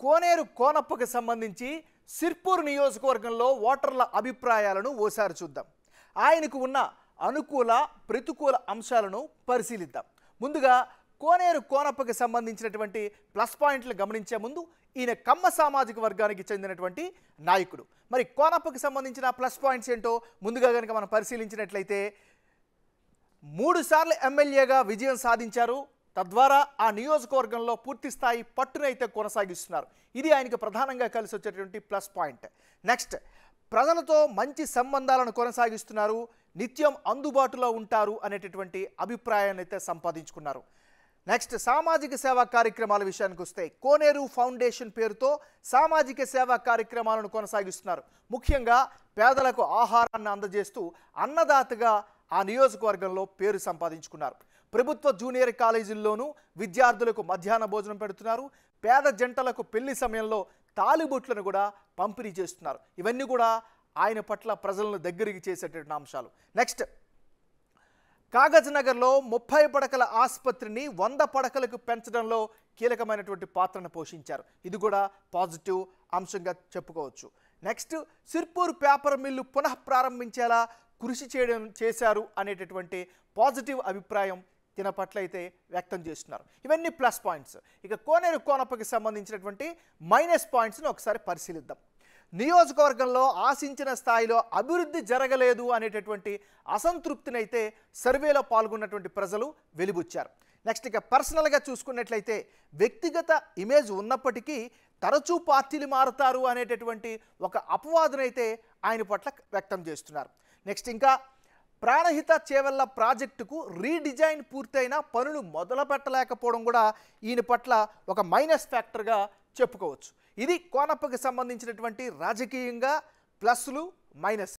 కోనేరు కోనప్పకు సంబంధించి సిర్పూర్ నియోజకవర్గంలో ఓటర్ల అభిప్రాయాలను ఓసారి చూద్దాం ఆయనకు ఉన్న అనుకూల ప్రతికూల అంశాలను పరిశీలిద్దాం ముందుగా కోనేరు కోనప్పకి సంబంధించినటువంటి ప్లస్ పాయింట్లు గమనించే ముందు ఈయన కమ్మ సామాజిక వర్గానికి చెందినటువంటి నాయకుడు మరి కోనప్పకి సంబంధించిన ప్లస్ పాయింట్స్ ఏంటో ముందుగా కనుక మనం పరిశీలించినట్లయితే మూడు సార్లు ఎమ్మెల్యేగా విజయం సాధించారు తద్వారా ఆ నియోజకవర్గంలో పూర్తి స్థాయి పట్టునైతే కొనసాగిస్తున్నారు ఇది ఆయనకు ప్రధానంగా కలిసి వచ్చేటువంటి ప్లస్ పాయింట్ నెక్స్ట్ ప్రజలతో మంచి సంబంధాలను కొనసాగిస్తున్నారు నిత్యం అందుబాటులో ఉంటారు అనేటటువంటి అభిప్రాయాన్ని అయితే సంపాదించుకున్నారు నెక్స్ట్ సామాజిక సేవా కార్యక్రమాల విషయానికి వస్తే కోనేరు ఫౌండేషన్ పేరుతో సామాజిక సేవా కార్యక్రమాలను కొనసాగిస్తున్నారు ముఖ్యంగా పేదలకు ఆహారాన్ని అందజేస్తూ అన్నదాతగా ఆ నియోజకవర్గంలో పేరు సంపాదించుకున్నారు ప్రభుత్వ జూనియర్ కాలేజీల్లోనూ విద్యార్థులకు మధ్యాహ్న భోజనం పెడుతున్నారు పేద జంటలకు పెళ్లి సమయంలో తాలిబొట్లను కూడా పంపిణీ చేస్తున్నారు ఇవన్నీ కూడా ఆయన పట్ల ప్రజలను దగ్గరికి చేసేటటువంటి అంశాలు నెక్స్ట్ కాగజ్ నగర్లో ముప్పై పడకల ఆసుపత్రిని వంద పడకలకు పెంచడంలో కీలకమైనటువంటి పాత్రను పోషించారు ఇది కూడా పాజిటివ్ అంశంగా చెప్పుకోవచ్చు నెక్స్ట్ సిర్పూర్ పేపర్ మిల్లు పునః ప్రారంభించేలా కృషి చేయడం చేశారు అనేటటువంటి పాజిటివ్ అభిప్రాయం తిన పట్ల అయితే వ్యక్తం చేస్తున్నారు ఇవన్నీ ప్లస్ పాయింట్స్ ఇక కోనేరు కోనప్పకి సంబంధించినటువంటి మైనస్ పాయింట్స్ని ఒకసారి పరిశీలిద్దాం నియోజకవర్గంలో ఆశించిన స్థాయిలో అభివృద్ధి జరగలేదు అనేటటువంటి అసంతృప్తిని అయితే సర్వేలో పాల్గొన్నటువంటి ప్రజలు వెలిబుచ్చారు నెక్స్ట్ ఇక పర్సనల్గా చూసుకున్నట్లయితే వ్యక్తిగత ఇమేజ్ ఉన్నప్పటికీ తరచూ పార్టీలు మారుతారు అనేటటువంటి ఒక అపవాదునైతే ఆయన పట్ల వ్యక్తం చేస్తున్నారు నెక్స్ట్ ఇంకా ప్రాణహిత చేవల్ల ప్రాజెక్టుకు రీడిజైన్ పూర్తయిన పనులు మొదలు పెట్టలేకపోవడం కూడా ఈయన పట్ల ఒక మైనస్ ఫ్యాక్టర్గా చెప్పుకోవచ్చు ఇది కోనప్పకి సంబంధించినటువంటి రాజకీయంగా ప్లస్లు మైనస్